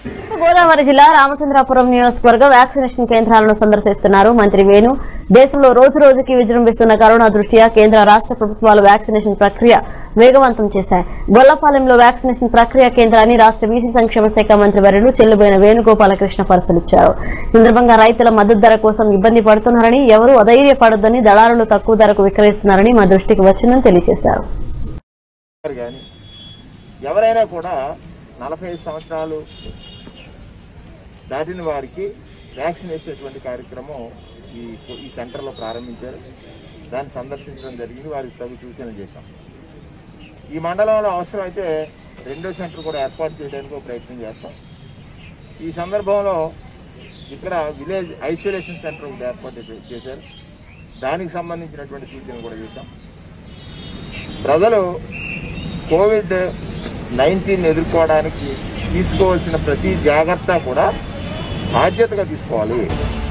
గోదావరి జిల్లా రామచంద్రాపురం నియోజకవర్గ వ్యాక్సినేషన్ కేంద్రాలను సందర్శిస్తున్నారు మంత్రి వేణు దేశంలో రోజు రోజుకి విజృంభిస్తున్న కరోనా దృష్ట్యా కేంద్ర రాష్ట్ర ప్రభుత్వాలు వ్యాక్సినేషన్ ప్రక్రియ వేగవంతం చేశాయి గొల్లపాలెంలో వ్యాక్సినేషన్ ప్రక్రియ కేంద్రాన్ని రాష్ట్ర బీసీ సంక్షేమ శాఖ మంత్రి వర్యులు చెల్లుబోయిన వేణుగోపాలకృష్ణ పరిశీలించారు ఈ సందర్భంగా రైతుల మద్దతు ధర కోసం ఇబ్బంది పడుతున్నారని ఎవరూ అధైర్యపడొద్దని దళారులు తక్కువ ధరకు విక్రయిస్తున్నారని మా దృష్టికి వచ్చిందని తెలియజేశారు గారు కానీ ఎవరైనా కూడా నలభై ఐదు సంవత్సరాలు దాటిన వారికి వ్యాక్సిన్ వేసేటువంటి కార్యక్రమం ఈ ఈ సెంటర్లో ప్రారంభించారు దాన్ని సందర్శించడం జరిగింది వారికి తగు సూచన చేశాం ఈ మండలంలో అవసరమైతే రెండో సెంటర్ కూడా ఏర్పాటు చేయడానికి ఒక ప్రయత్నం చేస్తాం ఈ సందర్భంలో ఇక్కడ విలేజ్ ఐసోలేషన్ సెంటర్ ఒకటి ఏర్పాటు చేశారు దానికి సంబంధించినటువంటి సూచనలు కూడా చేశాం ప్రజలు కోవిడ్ నైన్టీన్ ఎదుర్కోవడానికి తీసుకోవాల్సిన ప్రతి జాగ్రత్త కూడా బాధ్యతగా తీసుకోవాలి